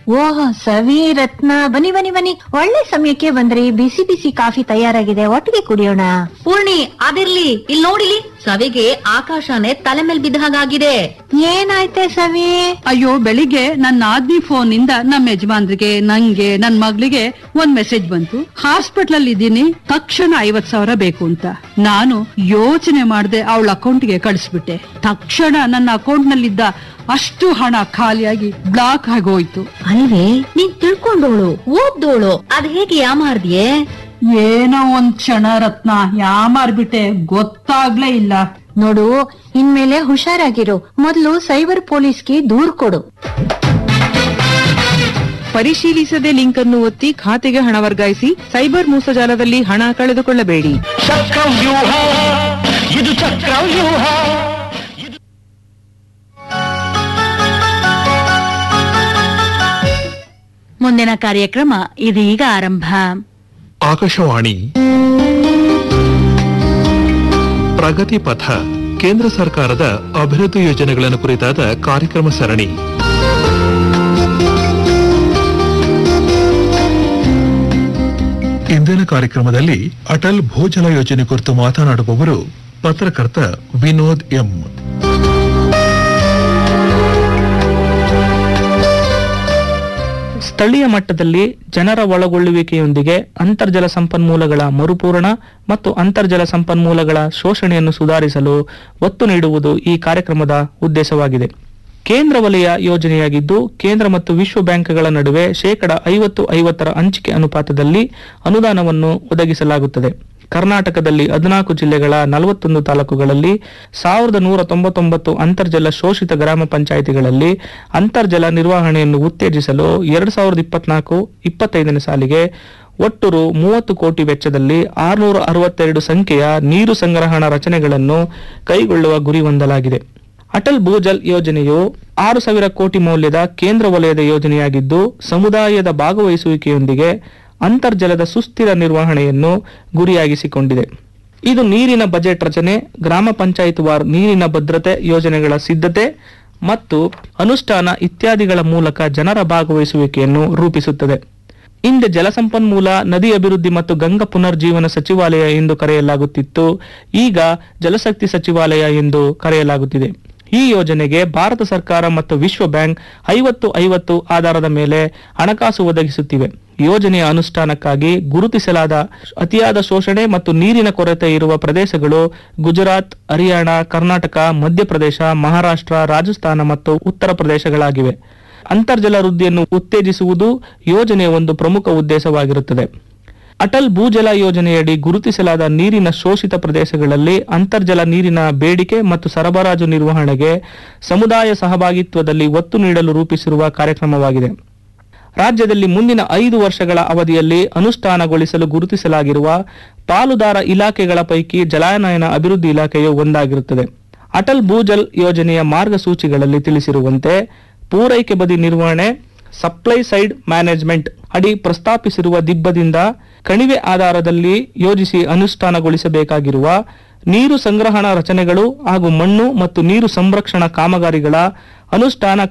ಓಹ್ ಸವಿ ರತ್ನ ಬನ್ನಿ ಬನ್ನಿ ಬನ್ನಿ ಒಳ್ಳೆ ಸಮಯಕ್ಕೆ ಬಂದ್ರಿ ಬಿಸಿ ಬಿಸಿ ಕಾಫಿ ತಯಾರಾಗಿದೆ ಒಟ್ಟಿಗೆ ಕುಡಿಯೋಣ ಪೂರ್ಣಿ ಅದಿರ್ಲಿ ಇಲ್ಲಿ ನೋಡಿಲಿ ಸವಿಗೆ ಆಕಾಶನೇ ತಲೆ ಮೇಲ್ ಬಿದ್ದ ಹಾಗಾಗಿದೆ ಏನಾಯ್ತೆ ಸವಿ ಅಯ್ಯೋ ಬೆಳಿಗ್ಗೆ ನನ್ನ ಆದ್ಮಿ ಫೋನ್ ಇಂದ ನಮ್ಮ ಯಜಮಾನ್ರಿಗೆ ನಂಗೆ ನನ್ ಮಗಳಿಗೆ ಒಂದ್ ಮೆಸೇಜ್ ಬಂತು ಹಾಸ್ಪಿಟಲ್ ಅಲ್ಲಿ ಇದ್ದೀನಿ ತಕ್ಷಣ ಐವತ್ ಸಾವಿರ ಬೇಕು ಅಂತ ನಾನು ಯೋಚನೆ ಮಾಡದೆ ಅವಳ ಅಕೌಂಟ್ಗೆ ಕಳಿಸ್ಬಿಟ್ಟೆ ತಕ್ಷಣ ನನ್ನ ಅಕೌಂಟ್ ನಲ್ಲಿದ್ದ ಅಷ್ಟು ಹಣ ಖಾಲಿಯಾಗಿ ಬ್ಲಾಕ್ ಆಗೋಯ್ತು ಅಲ್ವೇ ನೀನ್ ತಿಳ್ಕೊಂಡೋಳು ಓದ್ದೋಳು ಅದ್ ಹೇಗೆ ಯಾಮಾರ್ದಿಯೇ ಏನೋ ಒಂದ್ ಕ್ಷಣ ರತ್ನ ಯಾಮಾರ್ಬಿಟ್ಟೆ ಗೊತ್ತಾಗ್ಲೇ ಇಲ್ಲ ನೋಡು ಇನ್ಮೇಲೆ ಹುಷಾರಾಗಿರು ಮೊದ್ಲು ಸೈಬರ್ ಪೊಲೀಸ್ಗೆ ದೂರ್ ಕೊಡು ಪರಿಶೀಲಿಸದೆ ಲಿಂಕ್ ಅನ್ನು ಒತ್ತಿ ಖಾತೆಗೆ ಹಣ ವರ್ಗಾಯಿಸಿ ಸೈಬರ್ ಮೂಸಜಾಲದಲ್ಲಿ ಹಣ ಕಳೆದುಕೊಳ್ಳಬೇಡಿ ಚಕ್ರವ್ಯೂಹ ಇದು ಚಕ್ರವ್ಯೂಹ ಮುಂದಿನ ಕಾರ್ಯಕ್ರಮ ಇದೀಗ ಆರಂಭ ಆಕಾಶವಾಣಿ ಪ್ರಗತಿ ಪಥ ಕೇಂದ್ರ ಸರ್ಕಾರದ ಅಭಿವೃದ್ಧಿ ಯೋಜನೆಗಳನ್ನು ಕುರಿತಾದ ಕಾರ್ಯಕ್ರಮ ಸರಣಿ ಇಂದಿನ ಕಾರ್ಯಕ್ರಮದಲ್ಲಿ ಅಟಲ್ ಭೂಜಲ ಯೋಜನೆ ಕುರಿತು ಮಾತನಾಡುವವರು ಪತ್ರಕರ್ತ ವಿನೋದ್ ಎಂ ಸ್ಥಳೀಯ ಮಟ್ಟದಲ್ಲಿ ಜನರ ಒಳಗೊಳ್ಳುವಿಕೆಯೊಂದಿಗೆ ಅಂತರ್ಜಲ ಸಂಪನ್ಮೂಲಗಳ ಮರುಪೂರಣ ಮತ್ತು ಅಂತರ್ಜಲ ಸಂಪನ್ಮೂಲಗಳ ಶೋಷಣೆಯನ್ನು ಸುಧಾರಿಸಲು ಒತ್ತು ನೀಡುವುದು ಈ ಕಾರ್ಯಕ್ರಮದ ಉದ್ದೇಶವಾಗಿದೆ ಕೇಂದ್ರ ವಲಯ ಯೋಜನೆಯಾಗಿದ್ದು ಕೇಂದ್ರ ಮತ್ತು ವಿಶ್ವ ಬ್ಯಾಂಕ್ಗಳ ನಡುವೆ ಶೇಕಡ ಐವತ್ತು ಐವತ್ತರ ಹಂಚಿಕೆ ಅನುಪಾತದಲ್ಲಿ ಅನುದಾನವನ್ನು ಒದಗಿಸಲಾಗುತ್ತದೆ ಕರ್ನಾಟಕದಲ್ಲಿ ಹದಿನಾಲ್ಕು ಜಿಲ್ಲೆಗಳ ನಲವತ್ತೊಂದು ತಾಲೂಕುಗಳಲ್ಲಿ ಸಾವಿರದ ನೂರ ತೊಂಬತ್ತೊಂಬತ್ತು ಅಂತರ್ಜಲ ಶೋಷಿತ ಗ್ರಾಮ ಪಂಚಾಯಿತಿಗಳಲ್ಲಿ ಅಂತರ್ಜಲ ನಿರ್ವಹಣೆಯನ್ನು ಉತ್ತೇಜಿಸಲು ಎರಡ್ ಸಾವಿರದ ಇಪ್ಪತ್ನಾಲ್ಕು ಇಪ್ಪತ್ತೈದನೇ ಸಾಲಿಗೆ ಒಟ್ಟು ರು ಮೂವತ್ತು ಕೋಟಿ ವೆಚ್ಚದಲ್ಲಿ ಆರುನೂರ ಅರವತ್ತೆರಡು ಸಂಖ್ಯೆಯ ನೀರು ಸಂಗ್ರಹಣಾ ರಚನೆಗಳನ್ನು ಕೈಗೊಳ್ಳುವ ಗುರಿ ಹೊಂದಲಾಗಿದೆ ಅಟಲ್ ಭೂಜಲ್ ಯೋಜನೆಯು ಆರು ಸಾವಿರ ಕೋಟಿ ಮೌಲ್ಯದ ಕೇಂದ್ರ ವಲಯದ ಯೋಜನೆಯಾಗಿದ್ದು ಸಮುದಾಯದ ಭಾಗವಹಿಸುವಿಕೆಯೊಂದಿಗೆ ಅಂತರ್ಜಲದ ಸುಸ್ಥಿರ ನಿರ್ವಹಣೆಯನ್ನು ಗುರಿಯಾಗಿಸಿಕೊಂಡಿದೆ ಇದು ನೀರಿನ ಬಜೆಟ್ ರಚನೆ ಗ್ರಾಮ ಪಂಚಾಯತ್ ವಾರ್ ನೀರಿನ ಭದ್ರತೆ ಯೋಜನೆಗಳ ಸಿದ್ಧತೆ ಮತ್ತು ಅನುಷ್ಠಾನ ಇತ್ಯಾದಿಗಳ ಮೂಲಕ ಜನರ ಭಾಗವಹಿಸುವಿಕೆಯನ್ನು ರೂಪಿಸುತ್ತದೆ ಹಿಂದೆ ಜಲಸಂಪನ್ಮೂಲ ನದಿ ಅಭಿವೃದ್ಧಿ ಮತ್ತು ಗಂಗಾ ಪುನರ್ಜೀವನ ಸಚಿವಾಲಯ ಎಂದು ಕರೆಯಲಾಗುತ್ತಿತ್ತು ಈಗ ಜಲಶಕ್ತಿ ಸಚಿವಾಲಯ ಎಂದು ಕರೆಯಲಾಗುತ್ತಿದೆ ಈ ಯೋಜನೆಗೆ ಭಾರತ ಸರ್ಕಾರ ಮತ್ತು ವಿಶ್ವ ಬ್ಯಾಂಕ್ ಐವತ್ತು ಐವತ್ತು ಆಧಾರದ ಮೇಲೆ ಹಣಕಾಸು ಒದಗಿಸುತ್ತಿವೆ ಯೋಜನೆಯ ಅನುಷ್ಠಾನಕ್ಕಾಗಿ ಗುರುತಿಸಲಾದ ಅತಿಯಾದ ಶೋಷಣೆ ಮತ್ತು ನೀರಿನ ಕೊರತೆ ಇರುವ ಪ್ರದೇಶಗಳು ಗುಜರಾತ್ ಹರಿಯಾಣ ಕರ್ನಾಟಕ ಮಧ್ಯಪ್ರದೇಶ ಮಹಾರಾಷ್ಟ್ರ ರಾಜಸ್ಥಾನ ಮತ್ತು ಉತ್ತರ ಪ್ರದೇಶಗಳಾಗಿವೆ ಅಂತರ್ಜಲ ವೃದ್ಧಿಯನ್ನು ಉತ್ತೇಜಿಸುವುದು ಯೋಜನೆಯ ಒಂದು ಪ್ರಮುಖ ಉದ್ದೇಶವಾಗಿರುತ್ತದೆ ಅಟಲ್ ಭೂಜಲ ಯೋಜನೆಯಡಿ ಗುರುತಿಸಲಾದ ನೀರಿನ ಶೋಷಿತ ಪ್ರದೇಶಗಳಲ್ಲಿ ಅಂತರ್ಜಲ ನೀರಿನ ಬೇಡಿಕೆ ಮತ್ತು ಸರಬರಾಜು ನಿರ್ವಹಣೆಗೆ ಸಮುದಾಯ ಸಹಭಾಗಿತ್ವದಲ್ಲಿ ಒತ್ತು ನೀಡಲು ರೂಪಿಸಿರುವ ಕಾರ್ಯಕ್ರಮವಾಗಿದೆ ರಾಜ್ಯದಲ್ಲಿ ಮುಂದಿನ ಐದು ವರ್ಷಗಳ ಅವಧಿಯಲ್ಲಿ ಅನುಷ್ಠಾನಗೊಳಿಸಲು ಗುರುತಿಸಲಾಗಿರುವ ಪಾಲುದಾರ ಇಲಾಖೆಗಳ ಪೈಕಿ ಜಲಾನಯನ ಅಭಿವೃದ್ಧಿ ಇಲಾಖೆಯು ಒಂದಾಗಿರುತ್ತದೆ ಅಟಲ್ ಭೂಜಲ್ ಯೋಜನೆಯ ಮಾರ್ಗಸೂಚಿಗಳಲ್ಲಿ ತಿಳಿಸಿರುವಂತೆ ಪೂರೈಕೆ ಬದಿ ನಿರ್ವಹಣೆ ಸಪ್ಲೈ ಸೈಡ್ ಮ್ಯಾನೇಜ್ಮೆಂಟ್ ಅಡಿ ಪ್ರಸ್ತಾಪಿಸಿರುವ ದಿಬ್ಬದಿಂದ ಕಣಿವೆ ಆಧಾರದಲ್ಲಿ ಯೋಜಿಸಿ ಅನುಷ್ಠಾನಗೊಳಿಸಬೇಕಾಗಿರುವ ನೀರು ಸಂಗ್ರಹಣಾ ರಚನೆಗಳು ಹಾಗೂ ಮಣ್ಣು ಮತ್ತು ನೀರು ಸಂರಕ್ಷಣಾ ಕಾಮಗಾರಿಗಳ ಅನುಷ್ಠಾನ